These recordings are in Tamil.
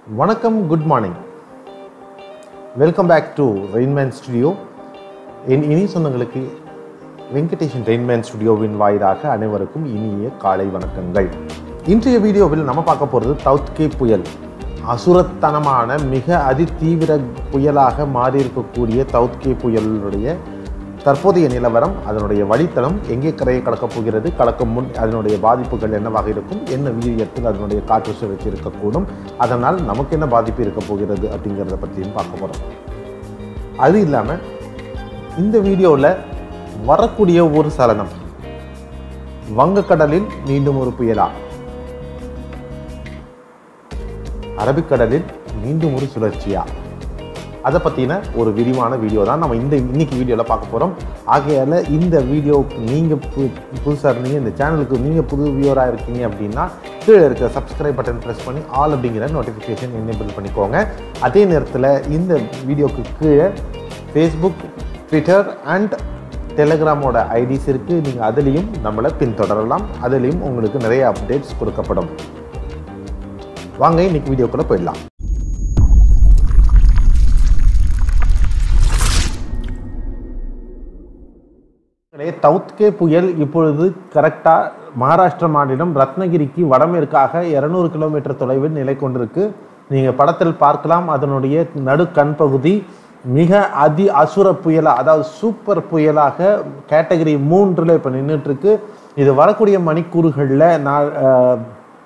வணக்கம் good morning welcome back to rainman studio என் இனி சொந்தங்களுக்கு வெங்கடேஷன் ரெயின்மேன் ஸ்டுடியோவின் வாயிலாக அனைவருக்கும் இனிய காலை வணக்கங்கள் இன்றைய வீடியோவில் நம்ம பார்க்க போகிறது தவுத்கே புயல் அசுரத்தனமான மிக அதிதீவிர புயலாக மாறியிருக்கக்கூடிய தவுத்கே புயலுடைய தற்போதைய நிலவரம் அதனுடைய வழித்தடம் எங்கே கரையை கடக்கப் போகிறது கடக்கும் முன் அதனுடைய பாதிப்புகள் என்னவாக இருக்கும் என்ன வீரியத்தில் அதனுடைய காற்று சுழற்சி இருக்கக்கூடும் அதனால் நமக்கு என்ன பாதிப்பு இருக்க போகிறது அப்படிங்கிறத பற்றியும் பார்க்க போகிறோம் அது இல்லாமல் இந்த வீடியோவில் வரக்கூடிய ஒரு சலனம் வங்கக்கடலில் மீண்டும் ஒரு புயலா அரபிக்கடலில் மீண்டும் ஒரு சுழற்சியா அதை பற்றின ஒரு விரிவான வீடியோ தான் நம்ம இந்த இன்னைக்கு வீடியோவில் பார்க்க போகிறோம் ஆகையால் இந்த வீடியோவுக்கு நீங்கள் பு புதுசாக இருந்தீங்க இந்த சேனலுக்கு நீங்கள் புது வியூவராக இருக்கீங்க அப்படின்னா கீழே இருக்க சப்ஸ்கிரைப் பட்டன் ப்ரெஸ் பண்ணி ஆல் அப்படிங்கிற நோட்டிஃபிகேஷன் எனேபிள் பண்ணிக்கோங்க அதே நேரத்தில் இந்த வீடியோக்கு கீழே ஃபேஸ்புக் ட்விட்டர் அண்ட் டெலகிராமோட ஐடிஸ் இருக்குது நீங்கள் அதுலேயும் நம்மளை பின்தொடரலாம் அதுலேயும் உங்களுக்கு நிறைய அப்டேட்ஸ் கொடுக்கப்படும் வாங்க இன்னைக்கு வீடியோக்குள்ளே போயிடலாம் மக்களே, தவுத்கே புயல் இப்பொழுது கரெக்டாக மகாராஷ்டிர மாநிலம் ரத்னகிரிக்கு வடமேற்காக இரநூறு கிலோமீட்டர் தொலைவில் நிலை கொண்டிருக்கு நீங்கள் படத்தில் பார்க்கலாம் அதனுடைய நடு கண் பகுதி மிக அதி அசுர புயலா அதாவது சூப்பர் புயலாக கேட்டகரி மூன்றில் இப்போ நின்றுட்டு இருக்கு இது வரக்கூடிய மணிக்கூறுகளில் நான் அஹ்,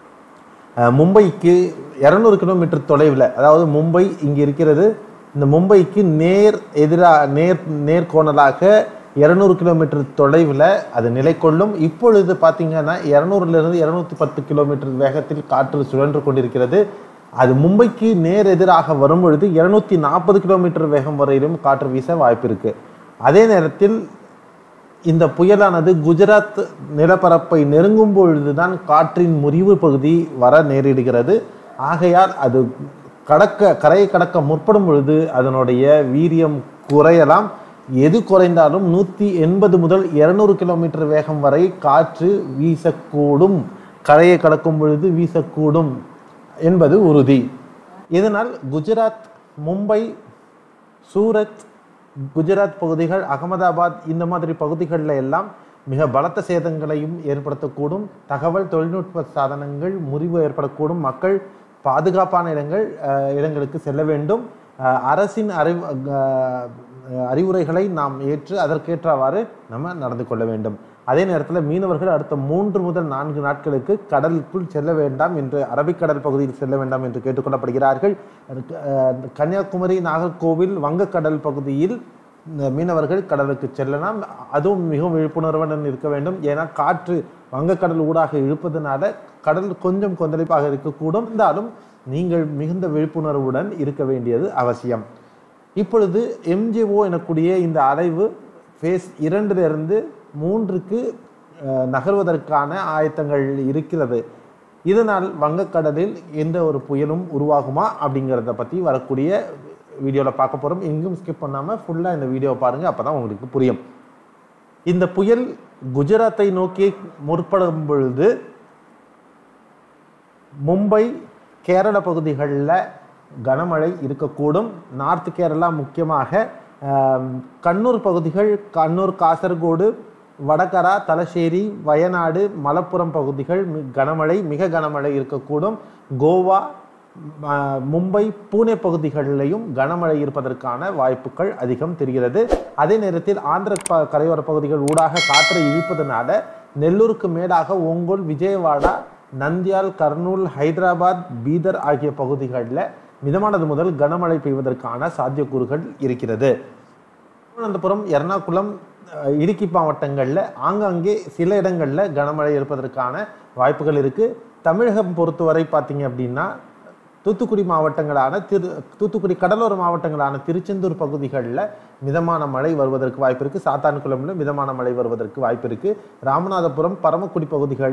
அஹ், மும்பைக்கு இரநூறு கிலோமீட்டர் தொலைவில் அதாவது மும்பை இங்கே இருக்கிறது இந்த மும்பைக்கு நேர் எதிராக நேர் நேர்கோணலாக இரநூறு கிலோமீட்டர் தொலைவில் அது நிலை கொள்ளும் இப்பொழுது பார்த்தீங்கன்னா இரநூறுலேருந்து இரநூத்தி பத்து கிலோமீட்டர் வேகத்தில் காற்று சுழன்று கொண்டிருக்கிறது அது மும்பைக்கு நேர் எதிராக வரும் பொழுது இருநூத்தி நாற்பது கிலோமீட்டர் வேகம் வரையிலும் காற்று வீச வாய்ப்பு இருக்கு அதே நேரத்தில் இந்த புயலானது குஜராத் நிலப்பரப்பை நெருங்கும் பொழுதுதான் காற்றின் முறிவு பகுதி வர நேரிடுகிறது ஆகையால் அது கடக்க கரையை கடக்க முற்படும் பொழுது அதனுடைய வீரியம் குறையலாம் எது குறைந்தாலும் நூற்றி எண்பது முதல் இருநூறு கிலோமீட்டர் வேகம் வரை காற்று வீசக்கூடும் கரையை கடக்கும் பொழுது வீசக்கூடும் என்பது உறுதி இதனால் குஜராத் மும்பை சூரத் குஜராத் பகுதிகள் அகமதாபாத் இந்த மாதிரி பகுதிகளில் எல்லாம் மிக பலத்த சேதங்களையும் ஏற்படுத்தக்கூடும் தகவல் தொழில்நுட்ப சாதனங்கள் முறிவு ஏற்படக்கூடும் மக்கள் பாதுகாப்பான இடங்கள் அஹ், இடங்களுக்கு செல்ல வேண்டும் அஹ், அரசின் அறிவு அஹ், அறிவுரைகளை நாம் ஏற்று அதற்கேற்றவாறு நம்ம நடந்து கொள்ள வேண்டும் அதே நேரத்தில் மீனவர்கள் அடுத்த மூன்று முதல் நான்கு நாட்களுக்கு கடலுக்குள் செல்ல வேண்டாம் என்று அரபிக்கடல் பகுதியில் செல்ல வேண்டாம் என்று கேட்டுக்கொள்ளப்படுகிறார்கள் அதுக்கு, அஹ், கன்னியாகுமரி நாகர்கோவில் வங்கக்கடல் பகுதியில் இந்த மீனவர்கள் கடலுக்கு செல்லலாம் அதுவும் மிகவும் விழிப்புணர்வுடன் இருக்க வேண்டும் ஏன்னா காற்று வங்கக்கடல் ஊடாக இழுப்பதனால கடல் கொஞ்சம் கொந்தளிப்பாக இருக்கக்கூடும் இருந்தாலும் நீங்கள் மிகுந்த விழிப்புணர்வுடன் இருக்க வேண்டியது அவசியம் இப்பொழுது எம்ஜிஓ எனக்கூடிய இந்த அலைவு ஃபேஸ் இரண்டிலிருந்து மூன்றுக்கு அஹ், நகர்வதற்கான ஆயத்தங்கள் இருக்கிறது இதனால் வங்கக்கடலில் எந்த ஒரு புயலும் உருவாகுமா அப்படிங்கிறத பற்றி வரக்கூடிய வீடியோவில் பார்க்க போகிறோம் எங்கும் ஸ்கிப் பண்ணாமல் ஃபுல்லாக இந்த வீடியோவை பாருங்கள் அப்போ தான் உங்களுக்கு புரியும் இந்த புயல் குஜராத்தை நோக்கி முற்படும் பொழுது மும்பை கேரள பகுதிகளில் கனமழை இருக்கக்கூடும் நார்த் கேரளா முக்கியமாக ஆம், கண்ணூர் பகுதிகள் கண்ணூர் காசர்கோடு வடகரா தலசேரி வயநாடு மலப்புரம் பகுதிகள் மி- கனமழை மிக கனமழை இருக்கக்கூடும் கோவா ம, மும்பை பூனே பகுதிகளிலையும் கனமழை இருப்பதற்கான வாய்ப்புகள் அதிகம் தெரிகிறது அதே நேரத்தில் ஆந்திர ப- கரையோர பகுதிகள் ஊடாக காற்றை இழுப்பதனால நெல்லூருக்கு மேலாக ஒங்கோல் விஜயவாடா நந்தியால் கர்னூல் ஹைதராபாத் பீதர் ஆகிய பகுதிகளில் மிதமானது முதல் கனமழை பெய்வதற்கான சாத்தியக்கூறுகள் இருக்கிறது திருவனந்தபுரம் எர்ணாகுளம் அஹ், இடுக்கி மாவட்டங்களில் ஆங்காங்கே சில இடங்களில் கனமழை இருப்பதற்கான வாய்ப்புகள் இருக்கு தமிழகம் பொறுத்தவரை பார்த்தீங்க அப்படின்னா தூத்துக்குடி மாவட்டங்களான திரு தூத்துக்குடி கடலோர மாவட்டங்களான திருச்செந்தூர் பகுதிகளில் மிதமான மழை வருவதற்கு வாய்ப்பு இருக்கு சாத்தான்குளம்ல மிதமான மழை வருவதற்கு வாய்ப்பு இருக்கு ராமநாதபுரம் பரமக்குடி பகுதிகள்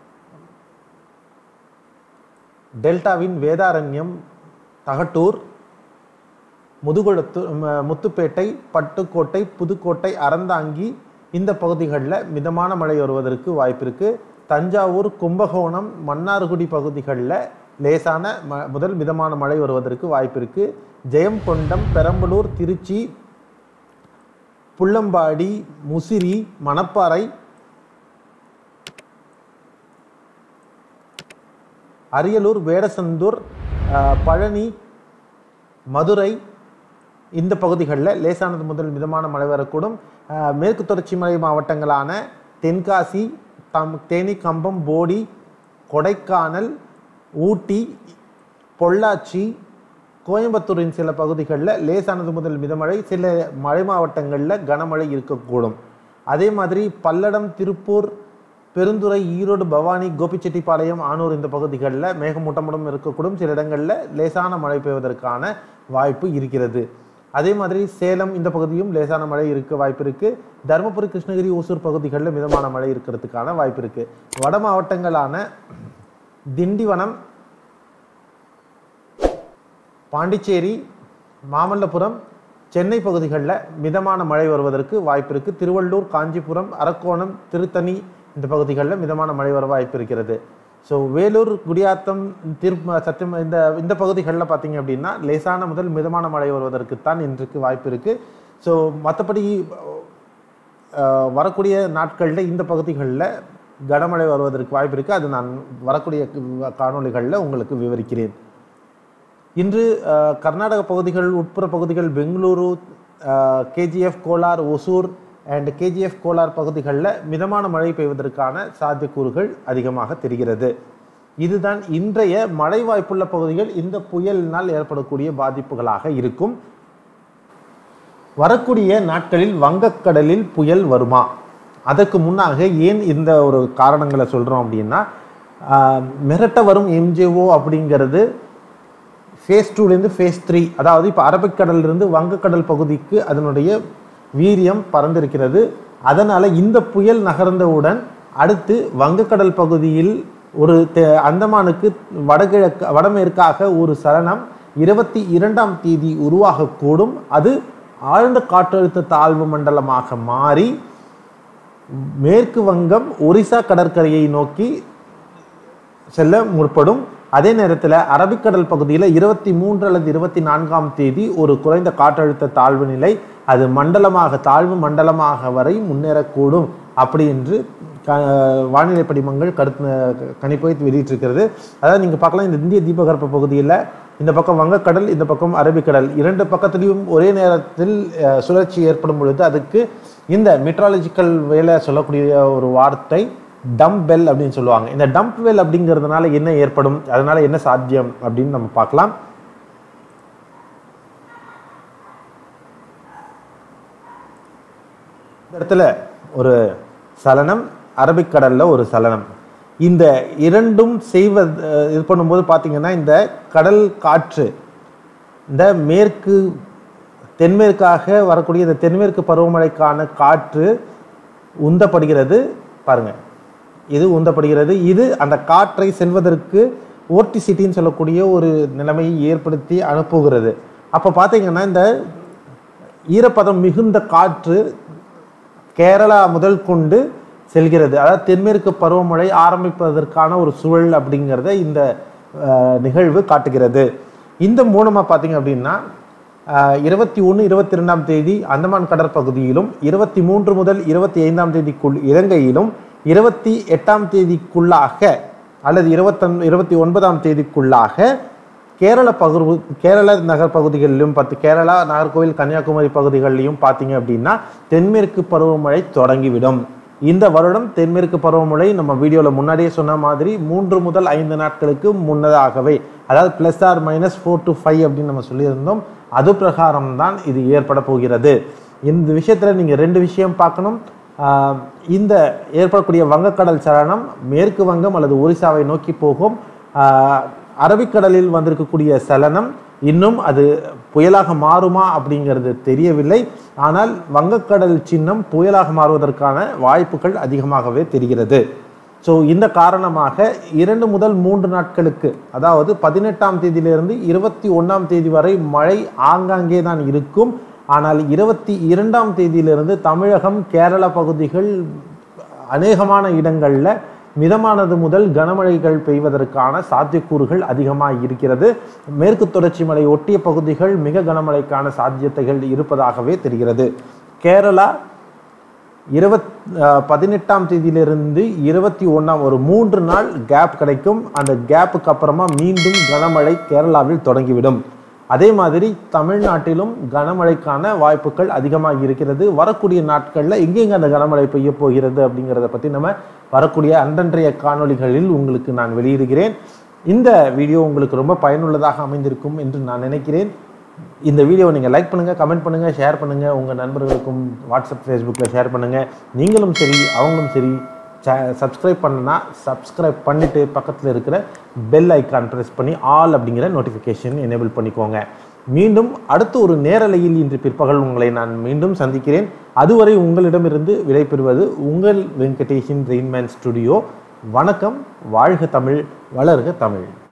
டெல்டாவின் வேதாரண்யம் தகட்டூர் முதுகுளத்து ம- முத்துப்பேட்டை பட்டுக்கோட்டை புதுக்கோட்டை அறந்தாங்கி இந்த பகுதிகளில் மிதமான மழை வருவதற்கு வாய்ப்பு இருக்கு தஞ்சாவூர் கும்பகோணம் மன்னார்குடி பகுதிகளில் லேசான ம முதல் மிதமான மழை வருவதற்கு வாய்ப்பு இருக்கு ஜெயங்கொண்டம் பெரம்பலூர் திருச்சி புள்ளம்பாடி முசிறி மணப்பாறை அரியலூர் வேடசந்தூர் அஹ், பழனி மதுரை இந்த பகுதிகளில் லேசானது முதல் மிதமான மழை வரக்கூடும் அஹ், மேற்கு தொடர்ச்சி மலை மாவட்டங்களான தென்காசி தம் தேனி கம்பம் போடி கொடைக்கானல் ஊட்டி பொள்ளாச்சி கோயம்புத்தூரின் சில பகுதிகளில் லேசானது முதல் மிதமழை சில மலை மாவட்டங்களில் கனமழை இருக்கக்கூடும் அதே மாதிரி பல்லடம் திருப்பூர் பெருந்துறை ஈரோடு பவானி கோபிச்செட்டிப்பாளையம் ஆனூர் இந்த பகுதிகளில் மேகமூட்டமுடன் இருக்கக்கூடும் சில இடங்களில் லேசான மழை பெய்வதற்கான வாய்ப்பு இருக்கிறது அதே மாதிரி சேலம் இந்த பகுதியும் லேசான மழை இருக்க வாய்ப்பு இருக்கு தருமபுரி கிருஷ்ணகிரி ஓசூர் பகுதிகளில் மிதமான மழை இருக்கிறதுக்கான வாய்ப்பு இருக்கு வட மாவட்டங்களான திண்டிவனம் பாண்டிச்சேரி மாமல்லபுரம் சென்னை பகுதிகளில் மிதமான மழை வருவதற்கு வாய்ப்பு இருக்கு திருவள்ளூர் காஞ்சிபுரம் அரக்கோணம் திருத்தணி இந்த பகுதிகளில் மிதமான மழை வர வாய்ப்பு இருக்கிறது ஸோ வேலூர் குடியாத்தம் திரு சத்தியம் இந்த இந்த பகுதிகளில் பார்த்தீங்க அப்படின்னா லேசான முதல் மிதமான மழை வருவதற்குத்தான் இன்றைக்கு வாய்ப்பு இருக்கு ஸோ மற்றபடி அஹ், வரக்கூடிய நாட்களில் இந்த பகுதிகளில் கனமழை வருவதற்கு வாய்ப்பு இருக்கு அது நான் வரக்கூடிய காணொளிகளில் உங்களுக்கு விவரிக்கிறேன் இன்று அஹ், கர்நாடக பகுதிகள் உட்புற பகுதிகள் Bengaluru KGF Kolar Hosur and KGF Kolar பகுதிகளில் மிதமான மழை பெய்வதற்கான சாத்தியக்கூறுகள் அதிகமாக தெரிகிறது இதுதான் இன்றைய மழை வாய்ப்புள்ள பகுதிகள் இந்த புயலினால் ஏற்படக்கூடிய பாதிப்புகளாக இருக்கும் வரக்கூடிய நாட்களில் வங்கக்கடலில் புயல் வருமா அதற்கு முன்னாக ஏன் இந்த ஒரு காரணங்களை சொல்கிறோம் அப்படின்னா ஆஹ், மிரட்ட வரும் எம்ஜிஓ அப்படிங்கிறது ஃபேஸ் டூலேருந்து ஃபேஸ் த்ரீ அதாவது இப்போ அரபிக்கடலிலிருந்து வங்கக்கடல் பகுதிக்கு அதனுடைய வீரியம் பறந்திருக்கிறது அதனால் இந்த புயல் நகர்ந்தவுடன் அடுத்து வங்கக்கடல் பகுதியில் ஒரு தெ- அந்தமானுக்கு வடகிழக்கு வடமேற்காக ஒரு சலனம் இருபத்தி இரண்டாம் தேதி உருவாகக்கூடும் அது ஆழ்ந்த காற்றழுத்த தாழ்வு மண்டலமாக மாறி மேற்கு வங்கம் ஒரிசா கடற்கரையை நோக்கி செல்ல முற்படும் அதே நேரத்தில் அரபிக்கடல் பகுதியில் இருபத்தி மூன்று அல்லது இருபத்தி நான்காம் தேதி ஒரு குறைந்த காற்றழுத்த தாழ்வு நிலை அது மண்டலமாக தாழ்வு மண்டலமாக வரை முன்னேறக்கூடும் அப்படி என்று க வானிலை படிமங்கள் கருத்து கணிப்பை வெளியிட்டிருக்கிறது அதாவது நீங்கள் பார்க்கலாம் இந்த இந்திய தீபகற்ப பகுதியில் இந்த பக்கம் வங்கக்கடல் இந்த பக்கம் அரபிக்கடல் இரண்டு பக்கத்துலேயும் ஒரே நேரத்தில் அஹ், சுழற்சி ஏற்படும் பொழுது அதுக்கு இந்த மெட்ராலஜிக்கல் வேலை சொல்லக்கூடிய ஒரு வார்த்தை டம்ப் பெல் அப்படின்னு சொல்லுவாங்க இந்த டம்ப் வெல் அப்படிங்கிறதுனால என்ன ஏற்படும் அதனால என்ன சாத்தியம் அப்படின்னு நம்ம பார்க்கலாம் இந்த இடத்துல ஒரு சலனம் அரபிக்கடல்ல ஒரு சலனம் இந்த இரண்டும் செய்வது அஹ், இது பண்ணும்போது பார்த்தீங்கன்னா இந்த கடல் காற்று இந்த மேற்கு தென்மேற்காக வரக்கூடிய இந்த தென்மேற்கு பருவமழைக்கான காற்று உந்தப்படுகிறது பாருங்க இது உந்தப்படுகிறது இது அந்த காற்றை செல்வதற்கு ஓர்டிசிட்டின்னு சொல்லக்கூடிய ஒரு நிலைமையை ஏற்படுத்தி அனுப்புகிறது அப்போ பார்த்தீங்கன்னா இந்த ஈரப்பதம் மிகுந்த காற்று கேரளா முதல் கொண்டு செல்கிறது அதாவது தென்மேற்கு பருவமழை ஆரம்பிப்பதற்கான ஒரு சூழல் அப்படிங்கிறத இந்த அஹ், நிகழ்வு காட்டுகிறது இந்த மூலமாக பார்த்தீங்க அப்படின்னா இருபத்தி ஒன்று இருபத்தி ரெண்டாம் தேதி அந்தமான் கடற்பகுதியிலும் இருபத்தி மூன்று முதல் இருபத்தி ஐந்தாம் தேதிக்குள் இலங்கையிலும் இருபத்தி எட்டாம் தேதிக்குள்ளாக அல்லது இருபத்தொன் இருபத்தி ஒன்பதாம் தேதிக்குள்ளாக கேரள பகுதி கேரள நகர் பகுதிகளிலும் பார்த்து கேரளா நாகர்கோவில் கன்னியாகுமரி பகுதிகளிலும் பார்த்தீங்க அப்படின்னா தென்மேற்கு பருவமழை தொடங்கிவிடும் இந்த வருடம் தென்மேற்கு பருவமழை நம்ம வீடியோவில் முன்னாடியே சொன்ன மாதிரி மூன்று முதல் ஐந்து நாட்களுக்கு முன்னதாகவே அதாவது plus or minus four to five அப்படின்னு நம்ம சொல்லியிருந்தோம் அது பிரகாரம் தான் இது ஏற்பட போகிறது இந்த விஷயத்தில் நீங்கள் ரெண்டு விஷயம் பார்க்கணும் ஆஹ் இந்த ஏற்படக்கூடிய வங்கக்கடல் சலனம் மேற்கு வங்கம் அல்லது ஒரிசாவை நோக்கி போகும் ஆஹ் அரபிக்கடலில் வந்திருக்கக்கூடிய சலனம் இன்னும் அது புயலாக மாறுமா அப்படிங்கிறது தெரியவில்லை ஆனால் வங்கக்கடல் சின்னம் புயலாக மாறுவதற்கான வாய்ப்புகள் அதிகமாகவே தெரிகிறது ஸோ இந்த காரணமாக இரண்டு முதல் மூன்று நாட்களுக்கு அதாவது பதினெட்டாம் தேதியிலிருந்து இருபத்தி ஒன்றாம் தேதி வரை மழை ஆங்காங்கே தான் இருக்கும் ஆனால் இருபத்தி இரண்டாம் தேதியிலிருந்து தமிழகம் கேரள பகுதிகள் அநேகமான இடங்களில் மிதமானது முதல் கனமழைகள் பெய்வதற்கான சாத்தியக்கூறுகள் அதிகமாக இருக்கிறது மேற்கு தொடர்ச்சி மலை ஒட்டிய பகுதிகள் மிக கனமழைக்கான சாத்தியத்தைகள் இருப்பதாகவே தெரிகிறது கேரளா இருபத் அஹ், பதினெட்டாம் தேதியிலிருந்து இருபத்தி ஒன்றாம் ஒரு மூன்று நாள் கேப் கிடைக்கும் அந்த கேப்புக்கு அப்புறமா மீண்டும் கனமழை கேரளாவில் தொடங்கிவிடும் அதே மாதிரி தமிழ்நாட்டிலும் கனமழைக்கான வாய்ப்புகள் அதிகமாக இருக்கிறது வரக்கூடிய நாட்களில் எங்கெங்க அந்த கனமழை பெய்ய போகிறது அப்படிங்கிறத பற்றி நம்ம வரக்கூடிய அன்றன்றைய காணொளிகளில் உங்களுக்கு நான் வெளியிடுகிறேன் இந்த வீடியோ உங்களுக்கு ரொம்ப பயனுள்ளதாக அமைந்திருக்கும் என்று நான் நினைக்கிறேன் இந்த வீடியோவை நீங்கள் லைக் பண்ணுங்கள் கமெண்ட் பண்ணுங்கள் ஷேர் பண்ணுங்கள் உங்கள் நண்பர்களுக்கும் வாட்ஸ்அப் ஃபேஸ்புக்கில் ஷேர் பண்ணுங்கள் நீங்களும் சரி அவங்களும் சரி சப்ஸ்கிரைப் பண்ணனா சப்ஸ்கிரைப் பண்ணிவிட்டு பக்கத்தில் இருக்கிற பெல் ஐக்கான் ப்ரெஸ் பண்ணி ஆல் அப்படிங்கிற நோட்டிஃபிகேஷன் எனேபிள் பண்ணிக்கோங்க மீண்டும் அடுத்த ஒரு நேரலையில் இன்று பிற்பகல் உங்களை நான் மீண்டும் சந்திக்கிறேன் அதுவரை உங்களிடமிருந்து விடைபெறுவது உங்கள் வெங்கடேஷின் ரெயின்மேன் ஸ்டுடியோ வணக்கம் வாழ்க தமிழ் வளர்க தமிழ்